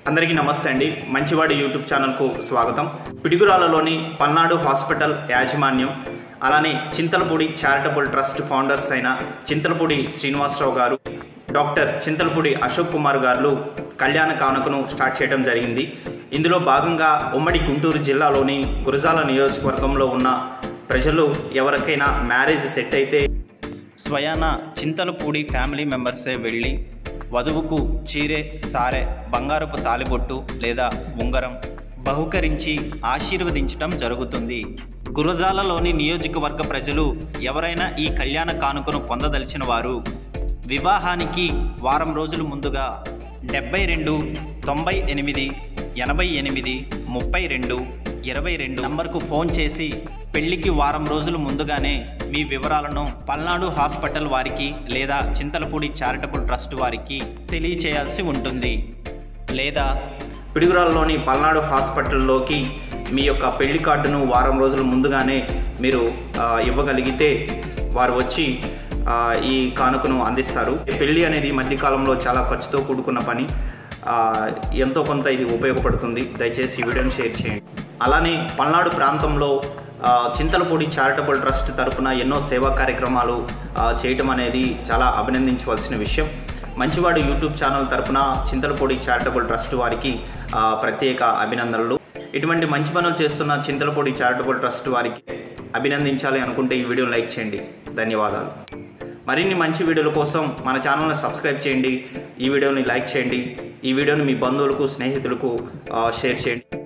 అందరికీ నమస్తే అండి మంచివాడి యూట్యూబ్ ఛానల్కు స్వాగతం పిడుగురాలలోని పల్నాడు హాస్పిటల్ యాజమాన్యం అలానే చింతలపూడి చారిటబుల్ ట్రస్ట్ ఫౌండర్స్ అయిన చింతలపూడి శ్రీనివాసరావు గారు డాక్టర్ చింతలపూడి అశోక్ కుమార్ గారు కళ్యాణ కానుకను స్టార్ట్ చేయడం జరిగింది ఇందులో భాగంగా ఉమ్మడి గుంటూరు జిల్లాలోని గురజాల నియోజకవర్గంలో ఉన్న ప్రజలు ఎవరికైనా మ్యారేజ్ సెట్ అయితే స్వయాన చింతలపూడి ఫ్యామిలీ మెంబర్సే వెళ్ళి వధువుకు చీరే సారె బంగారపు తాలిబొట్టు లేదా ఉంగరం బహుకరించి ఆశీర్వదించటం జరుగుతుంది గురజాలలోని నియోజకవర్గ ప్రజలు ఎవరైనా ఈ కళ్యాణ కానుకను పొందదలిచిన వారు వివాహానికి వారం రోజుల ముందుగా డెబ్బై రెండు తొంభై ఎనిమిది ఎనభై ఎనిమిది ముప్పై రెండు ఇరవై రెండు నంబర్కు ఫోన్ చేసి పెళ్లికి వారం రోజులు ముందుగానే మీ వివరాలను పల్నాడు హాస్పిటల్ వారికి లేదా చింతలపూడి చారిటబుల్ ట్రస్ట్ వారికి తెలియచేయాల్సి ఉంటుంది లేదా పిడుగురాలలోని పల్నాడు హాస్పిటల్లోకి మీ యొక్క పెళ్లి కార్డును వారం రోజుల ముందుగానే మీరు ఆ, ఇవ్వగలిగితే వారు వచ్చి ఆ, ఈ కానుకను అందిస్తారు పెళ్లి అనేది ఈ మధ్యకాలంలో చాలా ఖర్చుతో కూడుకున్న పని ఆ, ఎంతో కొంత ఇది ఉపయోగపడుతుంది దయచేసి ఈ వీడియోని షేర్ చేయండి అలానే పల్నాడు ప్రాంతంలో ఆ, చింతలపూడి చారిటబుల్ ట్రస్ట్ తరపున ఎన్నో సేవా కార్యక్రమాలు ఆ, చేయటం అనేది చాలా అభినందించవలసిన విషయం మంచివాడు యూట్యూబ్ ఛానల్ తరపున చింతలపూడి చారిటబుల్ ట్రస్ట్ వారికి ఆ, ప్రత్యేక అభినందనలు ఇటువంటి మంచి పనులు చేస్తున్న చింతలపూడి చారిటబుల్ ట్రస్ట్ వారికి అభినందించాలి అనుకుంటే ఈ వీడియో లైక్ చేయండి ధన్యవాదాలు మరిన్ని మంచి వీడియోల కోసం మన ఛానల్ని సబ్స్క్రైబ్ చేయండి ఈ వీడియోని లైక్ చేయండి ఈ వీడియోని మీ బంధువులకు స్నేహితులకు ఆ, షేర్ చేయండి